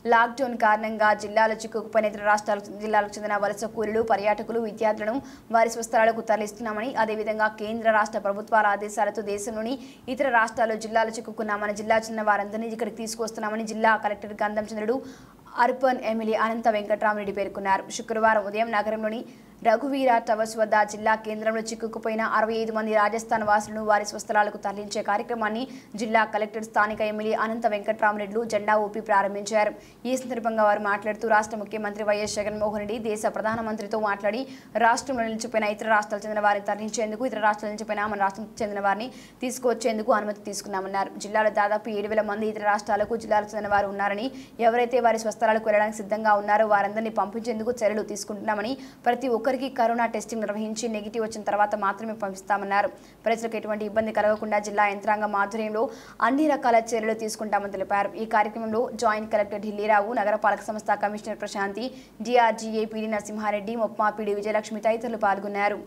Lockdown కారణంగా జిల్లాలో చిక్కుకుపోయిన ఇతర రాష్ట్రాల జిల్లాలకు చెందిన వలస కూలీలు పర్యాటకులు విద్యార్థులను వారి స్వస్థలాలకు తరలిస్తున్నామని అదేవిధంగా కేంద్ర రాష్ట్ర ప్రభుత్వాల ఆదేశాలతో దేశంలోని ఇతర రాష్ట్రాల్లో జిల్లాలో చిక్కుకున్న మన జిల్లా చెందిన వారందరినీ ఇక్కడికి తీసుకొస్తున్నామని జిల్లా కలెక్టర్ గంధం చంద్రుడు అర్బన్ ఎమ్మెల్యే అనంత వెంకట్రామరెడ్డి పేర్కొన్నారు శుక్రవారం ఉదయం నగరంలోని రఘువీర టవర్స్ వద్ద జిల్లా కేంద్రంలో చిక్కుకుపోయిన అరవై ఐదు మంది రాజస్థాన్ వాసులను వారి స్వస్థలాలకు తరలించే కార్యక్రమాన్ని జిల్లా కలెక్టర్ స్థానిక ఎమ్మెల్యే అనంత వెంకట్రామరెడ్డి జెండా ఊపి ప్రారంభించారు ఈ సందర్భంగా వారు మాట్లాడుతూ రాష్ట్ర ముఖ్యమంత్రి వైఎస్ జగన్మోహన్ రెడ్డి దేశ ప్రధానమంత్రితో మాట్లాడి రాష్ట్రంలో నిలిచిపోయిన ఇతర రాష్ట్రాలకు చెందిన వారిని తరలించేందుకు ఇతర రాష్ట్రాల నిలిచిపోయిన మన రాష్ట్రం చెందిన వారిని తీసుకొచ్చేందుకు అనుమతి తీసుకున్నామన్నారు జిల్లాలో దాదాపు ఏడు వేల మంది ఇతర రాష్ట్రాలకు జిల్లాలకు చెందిన వారు ఉన్నారని ఎవరైతే వారి స్వస్థలాలకు వెళ్లడానికి సిద్ధంగా ఉన్నారో వారందరినీ పంపించేందుకు చర్యలు తీసుకుంటున్నామని ప్రతి ఒక్కరికి కరోనా టెస్టింగ్ నిర్వహించి నెగిటివ్ వచ్చిన తర్వాత మాత్రమే పంపిస్తామన్నారు ప్రజలకు ఎటువంటి ఇబ్బంది కలగకుండా జిల్లా యంత్రాంగం ఆధ్వర్యంలో అన్ని రకాల చర్యలు తీసుకుంటామని తెలిపారు ఈ కార్యక్రమంలో జాయింట్ కలెక్టర్ ఢిల్లీరావు నగరపాలక సంస్థ commissioner Prashanti DRDA PD Narasimha Reddy MEPMA PD Vijayalakshmi తదితరులు పాల్గొన్నారు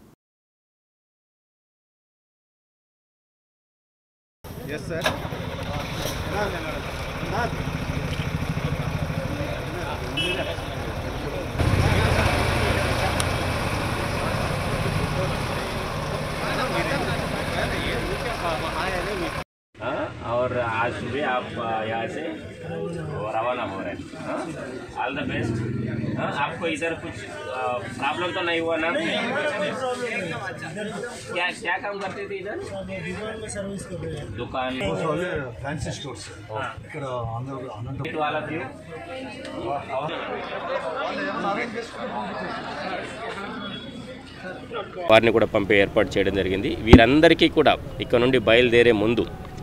Yes, sir. हाँ, और आज सुबह आप आ, यहाँ से वो रवाना हो रहे हैं ऑल द बेस्ट हाँ, आपको इधर कुछ प्रॉब्लम तो नहीं हुआ ना क्या क्या काम करते थे इधर दुकान ఫ్యాన్సీ స్టోర్స్ ఇక్కడ అందరూ అనంత to all of you వారిని కూడా పంపే ఏర్పాటు చేయడం జరిగింది వీరందరికీ కూడా ఇక్కడ నుండి బయలుదేరే ముందు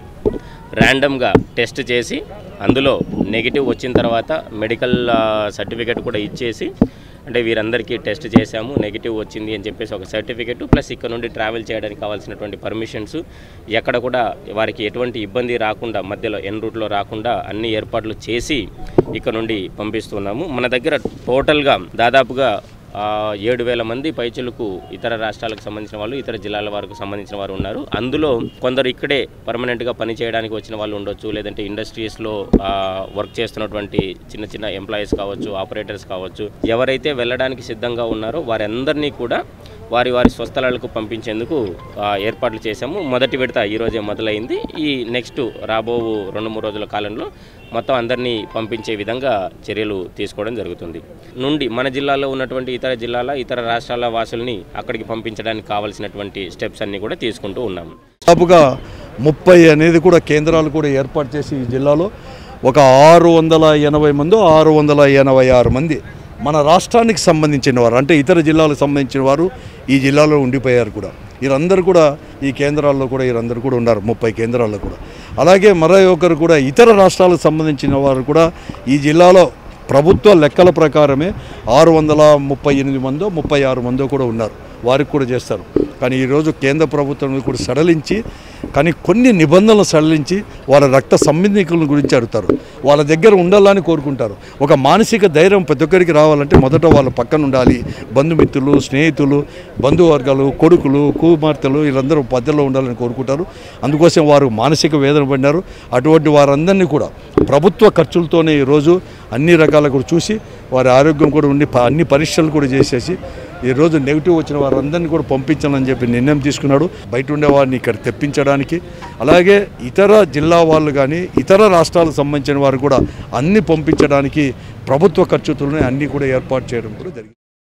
ర్యాండమ్గా టెస్ట్ చేసి అందులో నెగిటివ్ వచ్చిన తర్వాత మెడికల్ ఆ, సర్టిఫికేట్ కూడా ఇచ్చేసి అంటే వీరందరికీ టెస్ట్ చేశాము నెగిటివ్ వచ్చింది అని చెప్పేసి ఒక సర్టిఫికేట్ ప్లస్ ఇక్కడ నుండి ట్రావెల్ చేయడానికి కావాల్సినటువంటి పర్మిషన్స్ ఎక్కడ కూడా వారికి ఎటువంటి ఇబ్బంది రాకుండా మధ్యలో ఎన్ రూట్లో రాకుండా అన్ని ఏర్పాట్లు చేసి ఇక్కడ నుండి పంపిస్తున్నాము మన దగ్గర టోటల్గా దాదాపుగా ఆ, ఏడు వేల మంది పైచులకు ఇతర రాష్ట్రాలకు సంబంధించిన వాళ్ళు ఇతర జిల్లాల వారికి సంబంధించిన వారు ఉన్నారు అందులో కొందరు ఇక్కడే పర్మనెంట్గా పని చేయడానికి వచ్చిన వాళ్ళు ఉండొచ్చు లేదంటే ఇండస్ట్రీస్లో వర్క్ చేస్తున్నటువంటి చిన్న చిన్న ఎంప్లాయీస్ కావచ్చు ఆపరేటర్స్ కావచ్చు ఎవరైతే వెళ్ళడానికి సిద్ధంగా ఉన్నారో వారందరినీ కూడా వారి వారి స్వస్థలాలకు పంపించేందుకు ఆ, ఏర్పాట్లు చేశాము మొదటి విడత ఈరోజే మొదలైంది ఈ నెక్స్ట్ రాబో రెండు మూడు రోజుల కాలంలో మొత్తం అందరినీ పంపించే విధంగా చర్యలు తీసుకోవడం జరుగుతుంది నుండి మన జిల్లాలో ఉన్నటువంటి ఇతర జిల్లాల ఇతర రాష్ట్రాల వాసుల్ని అక్కడికి పంపించడానికి కావాల్సినటువంటి స్టెప్స్ అన్నీ కూడా తీసుకుంటూ ఉన్నాము దాదాపుగా ముప్పై అనేది కూడా కేంద్రాలు కూడా ఏర్పాటు చేసి ఈ జిల్లాలో ఒక ఆరు వందల ఎనభై మంది ఆరు వందల ఎనభై ఆరు మంది మన రాష్ట్రానికి సంబంధించిన వారు అంటే ఇతర జిల్లాలకు సంబంధించిన వారు ఈ జిల్లాలో ఉండిపోయారు కూడా వీరందరూ కూడా ఈ కేంద్రాల్లో కూడా వీరందరూ కూడా ఉన్నారు ముప్పై కేంద్రాల్లో కూడా అలాగే మరో ఒకరు కూడా ఇతర రాష్ట్రాలకు సంబంధించిన వారు కూడా ఈ జిల్లాలో ప్రభుత్వ లెక్కల ప్రకారమే ఆరు వందల ముప్పై ఎనిమిది మందో ముప్పై ఆరు మందో కూడా ఉన్నారు వారికి కూడా చేస్తారు కానీ ఈరోజు కేంద్ర ప్రభుత్వం కూడా సడలించి కానీ కొన్ని నిబంధనలు సడలించి వాళ్ళ రక్త సంబంధికుల గురించి అడుగుతారు వాళ్ళ దగ్గర ఉండాలని కోరుకుంటారు ఒక మానసిక ధైర్యం ప్రతి ఒక్కరికి రావాలంటే మొదట వాళ్ళ పక్కన ఉండాలి బంధుమిత్రులు స్నేహితులు బంధువర్గాలు కొడుకులు కుమార్తెలు వీళ్ళందరూ పద్ధతిలో ఉండాలని కోరుకుంటారు అందుకోసం వారు మానసిక వేదన పడినారు అటువంటి వారందరినీ కూడా ప్రభుత్వ ఖర్చులతోనే ఈరోజు అన్ని రకాల కూడా చూసి వారి ఆరోగ్యం కూడా ఉండి ప- అన్ని పరీక్షలు కూడా చేసేసి ఈరోజు నెగిటివ్ వచ్చిన వారందరినీ కూడా పంపించాలని చెప్పి నిర్ణయం తీసుకున్నాడు బయట ఉండే వారిని ఇక్కడ తెప్పించడానికి అలాగే ఇతర జిల్లా వాళ్ళు కానీ ఇతర రాష్ట్రాలకు సంబంధించిన వారు కూడా అన్ని పంపించడానికి ప్రభుత్వ ఖర్చుతోనే అన్నీ కూడా ఏర్పాటు చేయడం కూడా జరిగింది